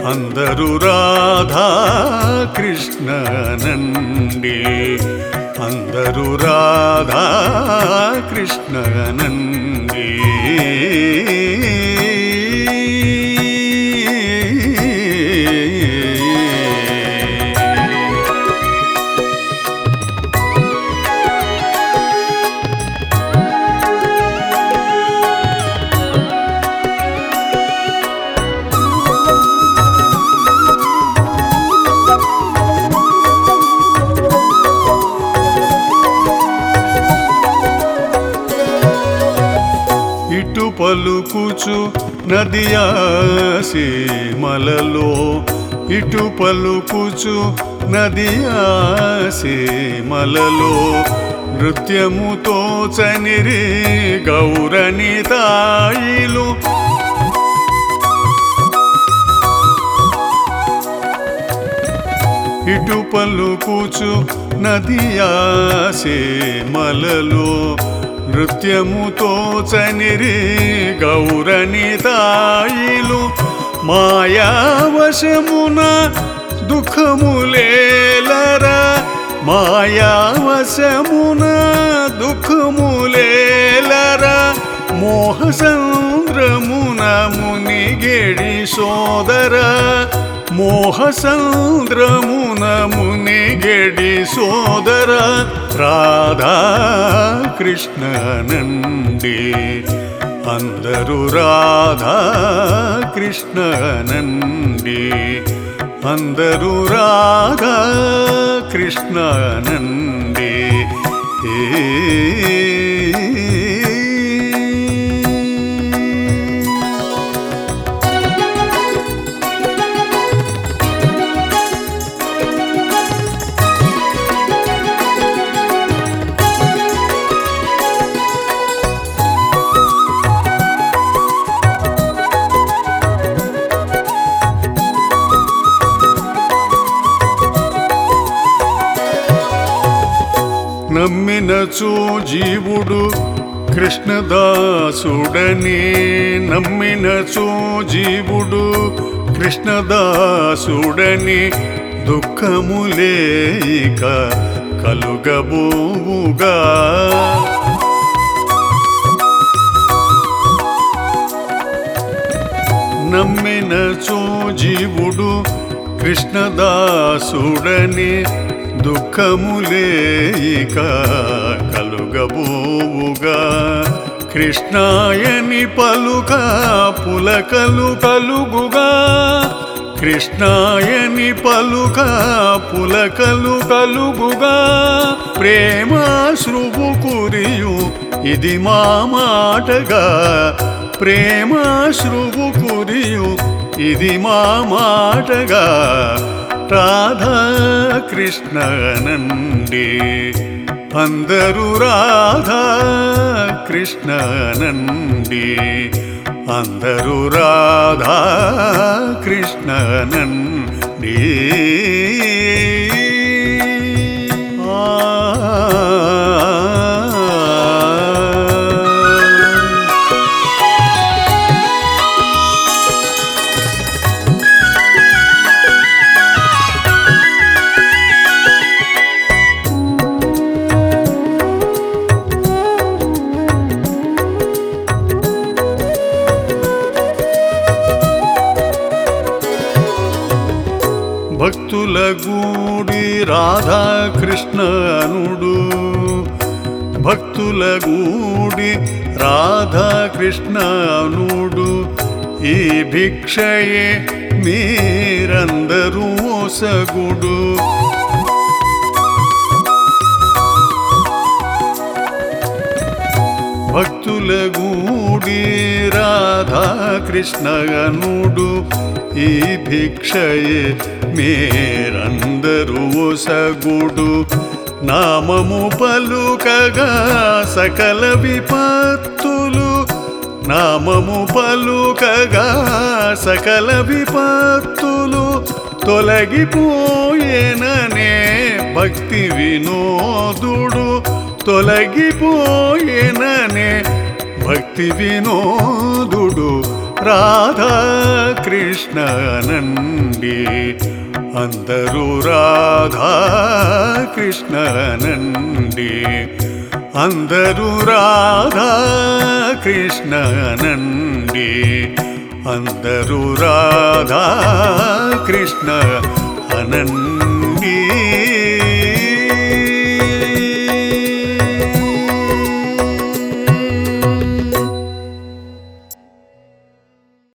అందరూ రాధా కృష్ణనండి అందరూ రాధా కృష్ణనండి ఇటు పలుకుచు నదియాసి మలలో ఇటు పలుకుచు నదియాసి మలలో నృత్యముతో చనిరి గౌరని తాయిలు ఇటు పలుకుచు నదియాసే మలలో నృత్యముతో చనిరి గౌరని తాయిలు మాయావశమున దుఃఖములేలరా మాయావశమున దుఃఖములేలరా మోహ సంద్రమున మునిగేడి సోదర మోహ సంద్రమున మునిగెడి సోదర రాధా కృష్ణనండి అందరూ రాధా కృష్ణనండి అందరూ రాధా కృష్ణనండి ఏ నమ్మినచో జీవుడు కృష్ణదాసుడని నమ్మినచో జీవుడు కృష్ణదాసుడని దుఃఖములేక కలుగబోవుగా నమ్మినచో జీవుడు కృష్ణదాసుడని దుఃఖములేక కలుగబోవుగా కృష్ణాయని పలుక పులకలు కలుగుగా కృష్ణాయని పలుక పులకలు కలుగుగా ప్రేమాశ్రువు కురియు ఇది మా మాటగా ప్రేమాశ్రువు కురియు ఇది మా మాటగా రాధా కృష్ణనండి అందరూ రాధా కృష్ణనండి అందరూ రాధా కృష్ణనండి ఆ భక్తుల గూడి రాధాకృష్ణనుడు భక్తుల గూడి రాధాకృష్ణనుడు ఈ భిక్షయే మీరందరూ సగుడు భక్తుల గూడి రాధాకృష్ణనుడు ఈ భిక్షయే మీరందరూ సగుడు నామము పలుకగా సకల విపత్తులు నామము పలుకగా సకల విపత్తులు తొలగిపోయేననే భక్తి వినోదుడు తొలగిపోయేననే భక్తి వినోదుడు రాధా కృష్ణ నండి అందరూ రాధా కృష్ణ నండి అందరూ రాధా కృష్ణ నండి అందరూ రాధా కృష్ణ అనండి